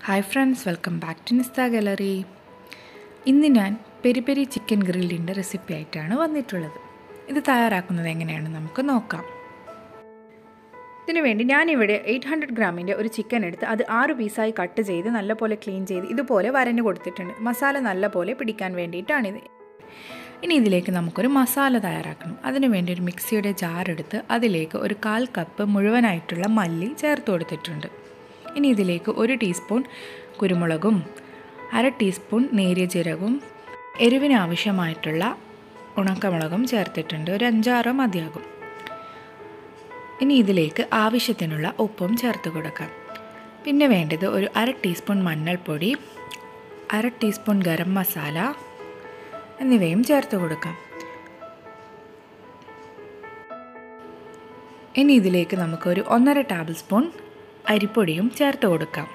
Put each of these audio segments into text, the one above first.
hi friends welcome back to Nistha gallery ഇന്ന് ഞാൻ peri peri chicken ഗ്രില്ലിൻ്റെ റെസിപ്പി ആയിട്ടാണ് വന്നിട്ടുള്ളത് ഇത് തയ്യാറാക്കുന്നത് എങ്ങനെയാണ് നമുക്ക് നോക്കാം ഇതിനു വേണ്ടി ഞാനിവിടെ എയ്റ്റ് ഹൺഡ്രഡ് ഗ്രാമിൻ്റെ ഒരു ചിക്കൻ എടുത്ത് അത് ആറ് പീസായി കട്ട് ചെയ്ത് നല്ലപോലെ ക്ലീൻ ചെയ്ത് ഇതുപോലെ വരഞ്ഞു കൊടുത്തിട്ടുണ്ട് മസാല നല്ലപോലെ പിടിക്കാൻ വേണ്ടിയിട്ടാണിത് ഇനി ഇതിലേക്ക് നമുക്കൊരു മസാല തയ്യാറാക്കണം അതിനു വേണ്ടി ഒരു മിക്സിയുടെ ജാർ എടുത്ത് അതിലേക്ക് ഒരു കാൽ കപ്പ് മുഴുവനായിട്ടുള്ള മല്ലി ചേർത്ത് കൊടുത്തിട്ടുണ്ട് ഇനി ഇതിലേക്ക് ഒരു ടീസ്പൂൺ കുരുമുളകും അര ടീസ്പൂൺ നേരിയ ജീരകവും എരിവിന് ആവശ്യമായിട്ടുള്ള ഉണക്കമുളകും ചേർത്തിട്ടുണ്ട് ഒരു അഞ്ചാറോ മതിയാകും ഇനി ഇതിലേക്ക് ആവശ്യത്തിനുള്ള ഉപ്പും ചേർത്ത് കൊടുക്കാം പിന്നെ വേണ്ടത് ഒരു അര ടീസ്പൂൺ മഞ്ഞൾപ്പൊടി അര ടീസ്പൂൺ ഗരം മസാല എന്നിവയും ചേർത്ത് കൊടുക്കാം ഇനി ഇതിലേക്ക് നമുക്കൊരു ഒന്നര ടേബിൾ സ്പൂൺ അരിപ്പൊടിയും ചേർത്ത് കൊടുക്കാം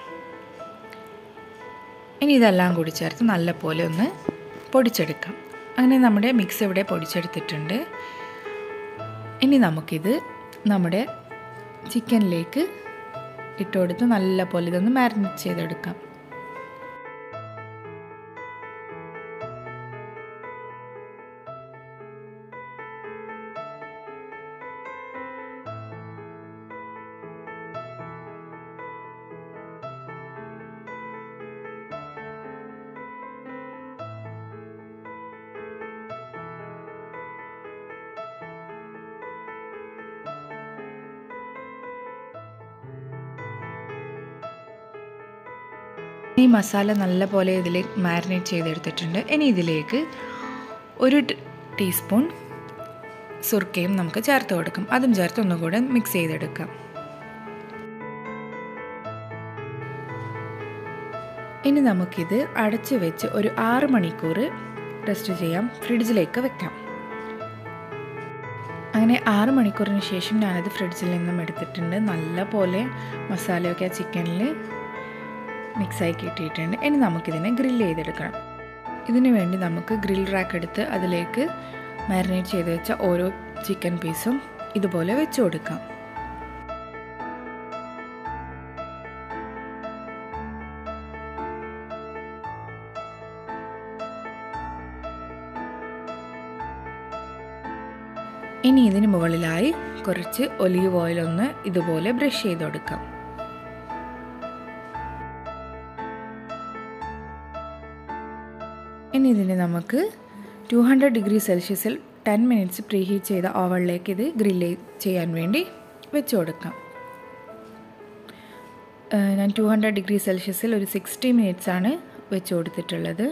ഇനി ഇതെല്ലാം കൂടി ചേർത്ത് നല്ലപോലെ ഒന്ന് പൊടിച്ചെടുക്കാം അങ്ങനെ നമ്മുടെ മിക്സ് ഇവിടെ പൊടിച്ചെടുത്തിട്ടുണ്ട് ഇനി നമുക്കിത് നമ്മുടെ ചിക്കനിലേക്ക് ഇട്ടുകൊടുത്ത് നല്ലപോലെ ഇതൊന്ന് മാരിനേറ്റ് ചെയ്തെടുക്കാം ഈ മസാല നല്ലപോലെ ഇതിൽ മാരിനേറ്റ് ചെയ്തെടുത്തിട്ടുണ്ട് ഇനി ഇതിലേക്ക് ഒരു ടീസ്പൂൺ സുർക്കയും നമുക്ക് ചേർത്ത് കൊടുക്കാം അതും ചേർത്ത് ഒന്നുകൂടെ മിക്സ് ചെയ്തെടുക്കാം ഇനി നമുക്കിത് അടച്ചു വെച്ച് ഒരു ആറ് മണിക്കൂർ റെസ്റ്റ് ചെയ്യാം ഫ്രിഡ്ജിലേക്ക് വെക്കാം അങ്ങനെ ആറ് മണിക്കൂറിന് ശേഷം ഞാനത് ഫ്രിഡ്ജിൽ നിന്നും എടുത്തിട്ടുണ്ട് നല്ല പോലെ മസാലയൊക്കെ ആ ചിക്കനിൽ മിക്സായി കിട്ടിയിട്ടുണ്ട് ഇനി നമുക്കിതിനെ ഗ്രില്ല് ചെയ്തെടുക്കണം ഇതിനു വേണ്ടി നമുക്ക് ഗ്രിൽ റാക്ക് എടുത്ത് അതിലേക്ക് മാരിനേറ്റ് ചെയ്ത് വെച്ച ഓരോ ചിക്കൻ പീസും ഇതുപോലെ വെച്ച് കൊടുക്കാം ഇനി ഇതിന് മുകളിലായി കുറച്ച് ഒലീവ് ഓയിൽ ഒന്ന് ഇതുപോലെ ബ്രഷ് ചെയ്ത് കൊടുക്കാം ഇനി ഇതിന് നമുക്ക് ടു ഹൺഡ്രഡ് ഡിഗ്രി സെൽഷ്യസിൽ ടെൻ മിനിറ്റ്സ് പ്രീ ഹീറ്റ് ചെയ്ത ഓവനിലേക്ക് ഇത് ഗ്രില്ല് ചെയ്യാൻ വേണ്ടി വെച്ച് കൊടുക്കാം ഞാൻ ടു ഹൺഡ്രഡ് ഡിഗ്രി സെൽഷ്യസിൽ ഒരു സിക്സ്റ്റി മിനിറ്റ്സ് ആണ് വെച്ച് കൊടുത്തിട്ടുള്ളത്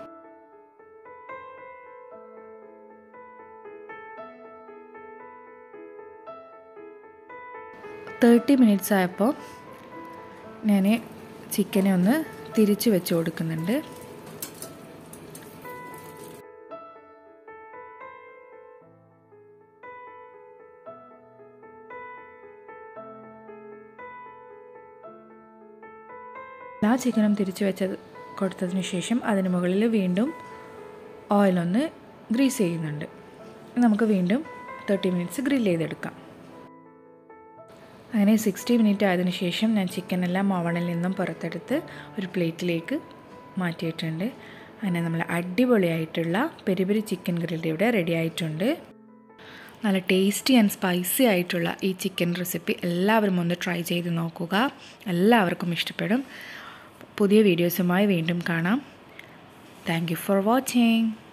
തേർട്ടി മിനിറ്റ്സ് ആയപ്പോൾ ഞാൻ ചിക്കനെ ഒന്ന് തിരിച്ച് വെച്ച് കൊടുക്കുന്നുണ്ട് എല്ലാ ചിക്കനും തിരിച്ചു വെച്ചത് കൊടുത്തതിന് ശേഷം അതിന് മുകളിൽ വീണ്ടും ഓയിലൊന്ന് ഗ്രീസ് ചെയ്യുന്നുണ്ട് നമുക്ക് വീണ്ടും തേർട്ടി മിനിറ്റ്സ് ഗ്രില്ല് ചെയ്തെടുക്കാം അങ്ങനെ സിക്സ്റ്റി മിനിറ്റ് ആയതിനു ശേഷം ഞാൻ ചിക്കൻ എല്ലാം ഓവണിൽ നിന്നും പുറത്തെടുത്ത് ഒരു പ്ലേറ്റിലേക്ക് മാറ്റിയിട്ടുണ്ട് അങ്ങനെ നമ്മൾ അടിപൊളിയായിട്ടുള്ള പെരി പെരി ചിക്കൻ ഗ്രില്ല് ഇവിടെ റെഡി ആയിട്ടുണ്ട് നല്ല ടേസ്റ്റി ആൻഡ് സ്പൈസി ആയിട്ടുള്ള ഈ ചിക്കൻ റെസിപ്പി എല്ലാവരും ഒന്ന് ട്രൈ ചെയ്ത് നോക്കുക എല്ലാവർക്കും ഇഷ്ടപ്പെടും പുതിയ വീഡിയോസുമായി വീണ്ടും കാണാം താങ്ക് യു ഫോർ വാച്ചിങ്